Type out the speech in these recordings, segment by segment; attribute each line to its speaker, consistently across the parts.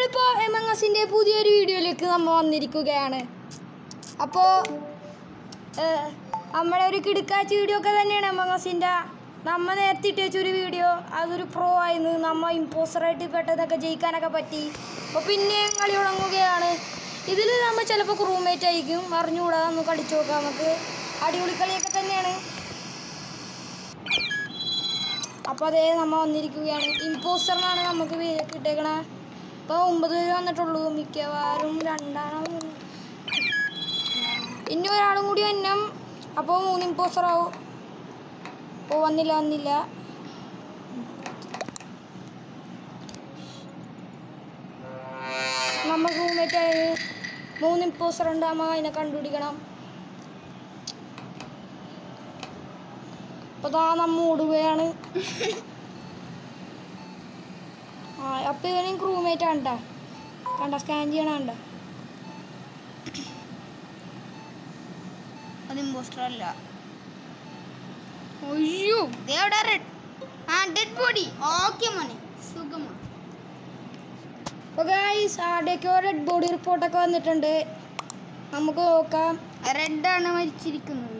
Speaker 1: നമ്മളിപ്പോൾ എമംഗസിൻ്റെ പുതിയൊരു വീഡിയോയിലേക്ക് നമ്മൾ വന്നിരിക്കുകയാണ് അപ്പോൾ നമ്മുടെ ഒരു കിടുക്കാച്ച വീഡിയോ ഒക്കെ തന്നെയാണ് എമംഗസിൻ്റെ നമ്മ നേരത്തെ ഇട്ട് വെച്ചൊരു വീഡിയോ അതൊരു പ്രോ ആയിരുന്നു നമ്മ ഇമ്പോസ്റ്ററായിട്ട് പെട്ടെന്നൊക്കെ ജയിക്കാനൊക്കെ പറ്റി അപ്പോൾ പിന്നെയും കളി തുടങ്ങുകയാണ് ഇതിൽ നമ്മൾ ചിലപ്പോൾ ക്രൂമേറ്റ് ആയിരിക്കും അറിഞ്ഞുകൂടാ ഒന്ന് കളിച്ചു നോക്കാം നമുക്ക് അടിപൊളി കളിയൊക്കെ തന്നെയാണ് അപ്പോൾ അതേ നമ്മൾ വന്നിരിക്കുകയാണ് ഇമ്പോസ്റ്ററിനാണ് നമുക്ക് പേര് കിട്ടേക്കണ ഇപ്പോൾ ഒമ്പത് പേര് വന്നിട്ടുള്ളൂ മിക്കവാറും രണ്ടാണ് ഇനി ഒരാളും കൂടി വന്നം അപ്പോൾ മൂന്ന് ഇമ്പോസ്റ്റർ ആവും ഓ വന്നില്ല വന്നില്ല നമ്മൾ റൂംമേറ്റ് ആയത് മൂന്ന് ഇമ്പോസ്റ്റർ ഉണ്ട് നമ്മൾ അതിനെ കണ്ടുപിടിക്കണം അപ്പോൾ ദാ നമ്മ ഓടുകയാണ് ആ അപ്പോൾ ഇവനും ക്രൂമേറ്റ് ആണ് കേട്ടോ കണ്ട സ്കാൻ ചെയ്യണ കണ്ട
Speaker 2: അത് ഇമ്പോസ്റ്റർ അല്ല
Speaker 1: അയ്യോ
Speaker 2: ദേ അവിടെ റെഡ് ആ ഡെഡ് ബോഡി ഓക്കെ മോനെ സുഖമാണ്
Speaker 1: അപ്പോൾ ഗായ്സ് ആരുടെയൊക്കെയോ റെഡ് ബോഡി റിപ്പോർട്ടൊക്കെ വന്നിട്ടുണ്ട് നമുക്ക് നോക്കാം
Speaker 2: റെഡ് ആണ് മരിച്ചിരിക്കുന്നത്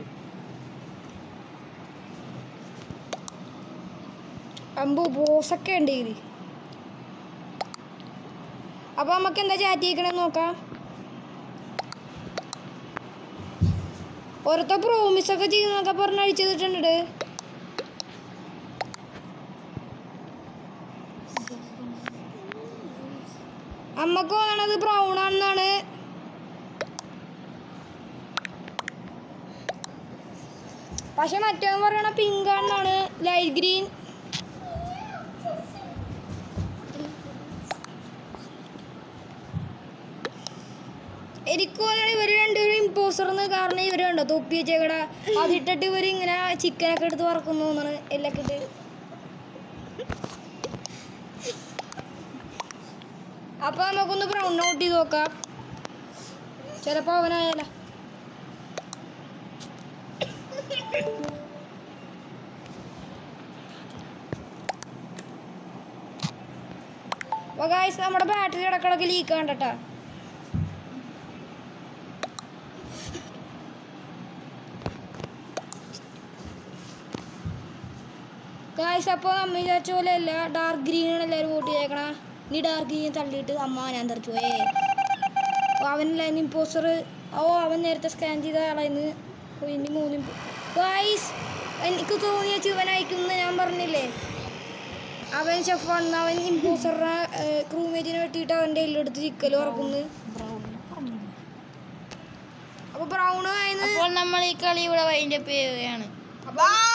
Speaker 1: അമ്പു ബോസൊക്കെ ഉണ്ട് ഇതിൽ അപ്പോൾ നമുക്ക് എന്താ ചാറ്റ് ചെയ്യിക്കണമെന്ന് നോക്കാം ഓരോരുത്തർ പ്രോമിസൊക്കെ ചെയ്യുന്നൊക്കെ പറഞ്ഞ് അടിച്ചു തന്നിട്ടുണ്ട് അമ്മക്ക് തോന്നണത് ബ്രൗൺ ആണെന്നാണ് പക്ഷെ മറ്റവൻ പറയണ പിങ്ക് ആണെന്നാണ് ലൈറ്റ് ഗ്രീൻ എനിക്ക് തോന്നണ ഇവർ രണ്ടുപേരും ഇമ്പോസർന്ന് കാരണം ഇവർ കണ്ടോ തൊപ്പി വെച്ചേക്കട അതിട്ടിട്ട് ഇവർ ഇങ്ങനെ ചിക്കനൊക്കെ എടുത്ത് വറക്കുന്നു തോന്നണ് എല്ലൊക്കെ ഇട്ട് അപ്പൊ നമുക്കൊന്ന് ബ്രൗൺ ഔട്ട് ചെയ്ത് നോക്കാം ചിലപ്പോ അവനായാല അപ്പൊ ഗായ്സ് നമ്മുടെ ബാറ്ററി ഇടക്കിടക്ക് ലീക്ക് കണ്ടട്ടാ ഗായ്സ് അപ്പോൾ അമ്മ വിചാരിച്ച പോലെ അല്ല ഡാർക്ക് ഗ്രീനാണ് എല്ലാവരും വോട്ട് ചെയ്തേക്കണ നീ ഡാർക്ക് ഗ്രീൻ തള്ളിയിട്ട് അമ്മ ഞാൻ തെറിച്ചു പോയേ അപ്പോൾ അവനല്ലായിരുന്നു ഇമ്പോസ്റ്റർ ഓ അവൻ നേരത്തെ സ്കാൻ ചെയ്ത ആളായിരുന്നു അപ്പോൾ ഇനി മൂന്ന് ഗായ്സ് എനിക്ക് തോന്നിയ ചുവനായിക്കുമെന്ന് ഞാൻ പറഞ്ഞില്ലേ അവൻ ഷെഫാണ് അവൻ ഇമ്പോസ്റ്ററിനെ ക്രൂമേറ്റിനെ വെട്ടിയിട്ട് അവൻ്റെ എല്ലെടുത്ത് ചിക്കൽ ഉറക്കുന്നു അപ്പോൾ ബ്രൗൺ ആയിരുന്നു
Speaker 2: അപ്പോൾ നമ്മൾ ഈ കളി ഇവിടെ വൈൻഡപ്പ് ചെയ്യുകയാണ്
Speaker 1: അപ്പോൾ